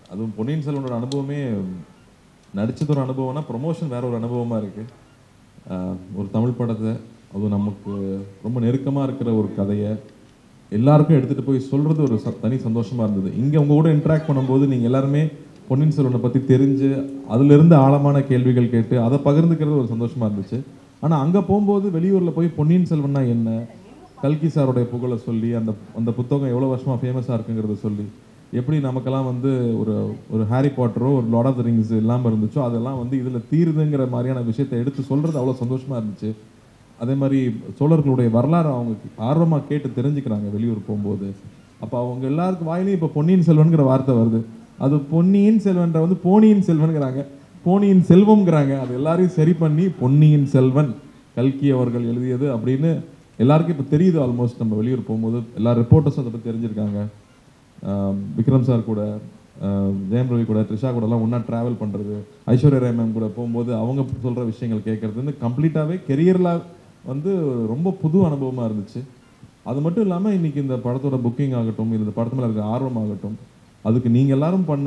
அதுவும் பொன்னியின் செல்வனோட அனுபவமே நடிச்சது ஒரு அனுபவம்னா ப்ரொமோஷன் வேற ஒரு அனுபவமாக இருக்குது ஒரு தமிழ் படத்தை அதுவும் நமக்கு ரொம்ப நெருக்கமாக இருக்கிற ஒரு கதையை எல்லாருக்கும் எடுத்துகிட்டு போய் சொல்கிறது ஒரு ச- தனி சந்தோஷமாக இருந்தது இங்கே உங்க கூட இன்ட்ராக்ட் பண்ணும்போது நீங்கள் எல்லாருமே பொன்னியின் செல்வனை பற்றி தெரிஞ்சு அதிலிருந்து ஆழமான கேள்விகள் கேட்டு அதை பகிர்ந்துக்கிறது ஒரு சந்தோஷமாக இருந்துச்சு ஆனால் அங்கே போகும்போது வெளியூரில் போய் பொன்னியின் செல்வன்னா என்ன கல்கி சாருடைய புகழை சொல்லி அந்த அந்த புத்தகம் எவ்வளோ வருஷமாக ஃபேமஸாக இருக்குங்கிறத சொல்லி எப்படி நமக்கெல்லாம் வந்து ஒரு ஒரு ஹாரி பாட்டரோ ஒரு லார்ட் ஆஃப் த ரிங்ஸ் இல்லாமல் இருந்துச்சோ அதெல்லாம் வந்து இதில் தீருதுங்கிற மாதிரியான விஷயத்தை எடுத்து சொல்கிறது அவ்வளோ சந்தோஷமாக இருந்துச்சு அதே மாதிரி சோழர்களுடைய வரலாறு அவங்க ஆர்வமாக கேட்டு தெரிஞ்சுக்கிறாங்க வெளியூர் போகும்போது அப்போ அவங்க எல்லாருக்கும் வாயிலையும் இப்போ பொன்னியின் செல்வன்கிற வார்த்தை வருது அது பொன்னியின் செல்வன்ற வந்து போனியின் செல்வன்கிறாங்க போனியின் செல்வம்ங்கிறாங்க அது எல்லாரையும் சரி பண்ணி பொன்னியின் செல்வன் கல்கி அவர்கள் எழுதியது அப்படின்னு எல்லாருக்கும் இப்போ தெரியுது ஆல்மோஸ்ட் நம்ம வெளியூர் போகும்போது எல்லா ரிப்போர்ட்டர்ஸும் அதை பற்றி தெரிஞ்சிருக்காங்க ஆம், விக்ரம் சார் கூட ஆம், ஜெயம் ரவி கூட த்ரிஷா கூட எல்லாம் ஒன்றா ட்ராவல் பண்ணுறது ஐஸ்வர்யா ராய் மேம் கூட போகும்போது அவங்க சொல்கிற விஷயங்கள் கேட்கறது வந்து கம்ப்ளீட்டாகவே கெரியரில் வந்து ரொம்ப புது அனுபவமாக இருந்துச்சு அது மட்டும் இல்லாமல் இன்னைக்கு இந்த படத்தோட புக்கிங் ஆகட்டும் இல்லை இந்த படத்து மேலே இருக்கிற ஆர்வம் ஆகட்டும் அதுக்கு நீங்கள் எல்லாரும் பண்ண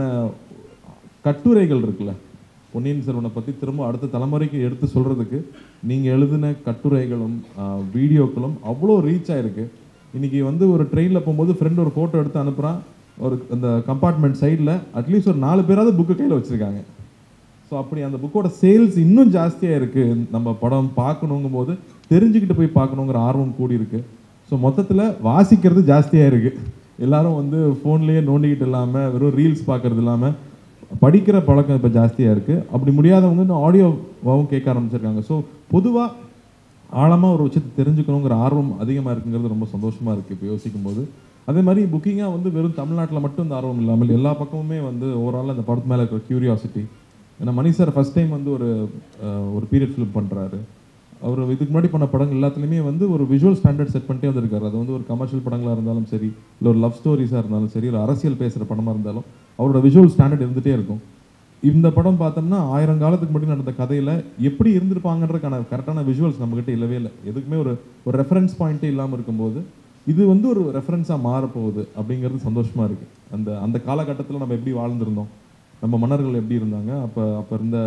கட்டுரைகள் இருக்குல்ல பொன்னியின் செல்வனை பற்றி திரும்ப அடுத்த தலைமுறைக்கு எடுத்து சொல்கிறதுக்கு நீங்கள் எழுதின கட்டுரைகளும் ஆஹ், வீடியோக்களும் அவ்வளோ ரீச் ஆயிருக்கு இன்னைக்கு வந்து ஒரு ட்ரெயினில் போகும்போது ஃப்ரெண்ட் ஒரு ஃபோட்டோ எடுத்து அனுப்புகிறான் ஒரு அந்த கம்பார்ட்மெண்ட் சைடில் அட்லீஸ்ட் ஒரு நாலு பேராவது புக்கு கையில் வச்சுருக்காங்க ஸோ அப்படி அந்த புக்கோட சேல்ஸ் இன்னும் ஜாஸ்தியாக இருக்குது நம்ம படம் பார்க்கணுங்கும் போது தெரிஞ்சுக்கிட்டு போய் பார்க்கணுங்கிற ஆர்வம் கூடி இருக்கு ஸோ மொத்தத்தில் வாசிக்கிறது ஜாஸ்தியாக இருக்குது எல்லாரும் வந்து ஃபோன்லேயே நோண்டிக்கிட்டு இல்லாமல் வெறும் ரீல்ஸ் பார்க்கறது இல்லாமல் படிக்கிற பழக்கம் இப்போ ஜாஸ்தியாக இருக்குது அப்படி முடியாதவங்க இன்னும் ஆடியோவாகவும் கேட்க ஆரம்பிச்சிருக்காங்க ஸோ பொதுவாக ஆழமாக ஒரு விஷயத்தை தெரிஞ்சுக்கணுங்கிற ஆர்வம் அதிகமாக இருக்குங்கிறது ரொம்ப சந்தோஷமாக இருக்குது இப்போ யோசிக்கும் போது அதே மாதிரி புக்கிங்காக வந்து வெறும் தமிழ்நாட்டில் மட்டும் இந்த ஆர்வம் இல்லாமல் எல்லா பக்கமுமே வந்து ஓவரால் இந்த படத்து மேலே இருக்கிற கியூரியாசிட்டி ஏன்னா மணி சார் ஃபர்ஸ்ட் டைம் வந்து ஒரு அஹ், ஒரு பீரியட் ஃபிலிம் பண்ணுறாரு அவர் இதுக்கு முன்னாடி பண்ண படங்கள் எல்லாத்துலேயுமே வந்து ஒரு விஷுவல் ஸ்டாண்டர்ட் செட் பண்ணிட்டே வந்திருக்காரு அது வந்து ஒரு கமர்ஷியல் படங்களாக இருந்தாலும் சரி இல்லை ஒரு லவ் ஸ்டோரிஸாக இருந்தாலும் சரி ஒரு அரசியல் பேசுகிற படமாக இருந்தாலும் அவரோட விஷுவல் ஸ்டாண்டர்ட் இருந்துகிட்டே இருக்கும் இந்த படம் பார்த்தோம்னா ஆயிரம் காலத்துக்கு முன்னாடி நடந்த கதையில எப்படி இருந்திருப்பாங்கன்றதுக்கான கரெக்டான விஷுவல்ஸ் நம்மகிட்ட இல்லவே இல்லை எதுக்குமே ஒரு ஒரு ரெஃபரன்ஸ் பாயிண்ட்டே இல்லாமல் இருக்கும்போது இது வந்து ஒரு ரெஃபரன்ஸாக மாறப்போகுது அப்படிங்கிறது சந்தோஷமா இருக்கு அந்த அந்த காலகட்டத்தில் நம்ம எப்படி வாழ்ந்திருந்தோம் நம்ம மன்னர்கள் எப்படி இருந்தாங்க அப்போ அப்போ இருந்த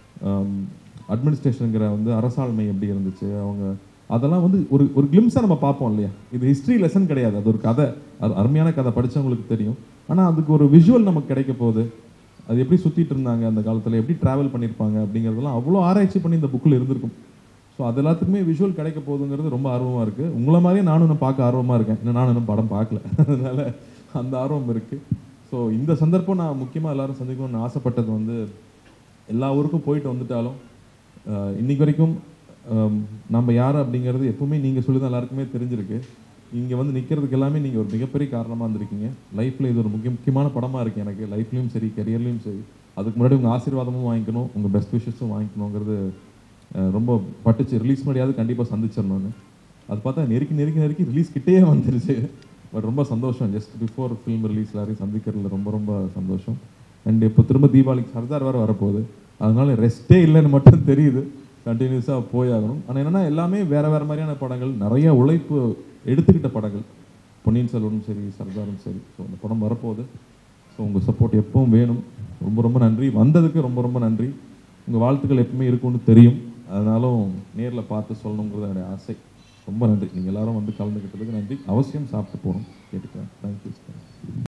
அட்மினிஸ்ட்ரேஷனுங்கிற வந்து அரசாண்மை எப்படி இருந்துச்சு அவங்க அதெல்லாம் வந்து ஒரு ஒரு கிளிம்ஸாக நம்ம பார்ப்போம் இல்லையா இது ஹிஸ்ட்ரி லெசன் கிடையாது அது ஒரு கதை அது அருமையான கதை படிச்சவங்களுக்கு தெரியும் ஆனால் அதுக்கு ஒரு விஷுவல் நமக்கு கிடைக்க போகுது அது எப்படி சுற்றிட்டு இருந்தாங்க அந்த காலத்தில் எப்படி ட்ராவல் பண்ணியிருப்பாங்க அப்படிங்கிறதெல்லாம் அவ்வளோ ஆராய்ச்சி பண்ணி இந்த புக்கில் இருந்திருக்கும் ஸோ அது எல்லாத்துக்குமே விஷுவல் கிடைக்க போகுதுங்கிறது ரொம்ப ஆர்வமாக இருக்குது உங்களை மாதிரியே நானும் இன்னும் பார்க்க ஆர்வமாக இருக்கேன் இன்னும் நானும் இன்னும் படம் பார்க்கல அதனால அந்த ஆர்வம் இருக்குது ஸோ இந்த சந்தர்ப்பம் நான் முக்கியமாக எல்லாரும் சந்திக்கணும்னு ஆசைப்பட்டது வந்து எல்லா ஊருக்கும் போயிட்டு வந்துட்டாலும் ஆஹ், இன்னைக்கு வரைக்கும் ஆம், நம்ம யார் அப்படிங்கிறது எப்பவுமே நீங்கள் சொல்லி தான் எல்லாருக்குமே தெரிஞ்சிருக்கு இங்கே வந்து நிற்கிறதுக்கு எல்லாமே நீங்கள் ஒரு மிகப்பெரிய காரணமாக இருந்திருக்கீங்க லைஃப்பில் இது ஒரு முக்கிய முக்கியமான படமாக இருக்குது எனக்கு லைஃப்லையும் சரி கரியர்லையும் சரி அதுக்கு முன்னாடி உங்கள் ஆசீர்வாதமும் வாங்கிக்கணும் உங்கள் பெஸ்ட் விஷஸும் வாங்கிக்கணுங்கிறது ஆஹ், ரொம்ப பட்டுச்சு ரிலீஸ் முன்னாடியாவது கண்டிப்பாக சந்திச்சிடணும்னு அது பார்த்தா நெருக்கி நெருக்கி நெருக்கி ரிலீஸ் கிட்டேயே வந்துருச்சு பட் ரொம்ப சந்தோஷம் ஜஸ்ட் பிஃபோர் ஃபிலிம் ரிலீஸ் எல்லாரையும் சந்திக்கிறதுல ரொம்ப ரொம்ப சந்தோஷம் அண்ட் இப்போ திரும்ப தீபாவளிக்கு சர்தார் வேறு வரப்போகுது அதனால ரெஸ்ட்டே இல்லைன்னு மட்டும் தெரியுது கண்டினியூஸாக போயாகணும் ஆனால் என்னன்னா எல்லாமே வேற வேற மாதிரியான படங்கள் நிறைய உழைப்பு எடுத்துக்கிட்ட படங்கள் பொன்னியின் செல்வனும் சரி சர்தாரும் சரி ஸோ அந்த படம் வரப்போகுது ஸோ உங்கள் சப்போர்ட் எப்பவும் வேணும் ரொம்ப ரொம்ப நன்றி வந்ததுக்கு ரொம்ப ரொம்ப நன்றி உங்கள் வாழ்த்துக்கள் எப்பவுமே இருக்கும்னு தெரியும் அதனாலும் நேரில் பார்த்து சொல்லணுங்கிறது என்னுடைய ஆசை ரொம்ப நன்றி நீங்கள் எல்லாரும் வந்து கலந்துக்கிட்டதுக்கு நன்றி அவசியம் சாப்பிட்டு போகணும் கேட்டுக்கிறேன் தேங்க்யூ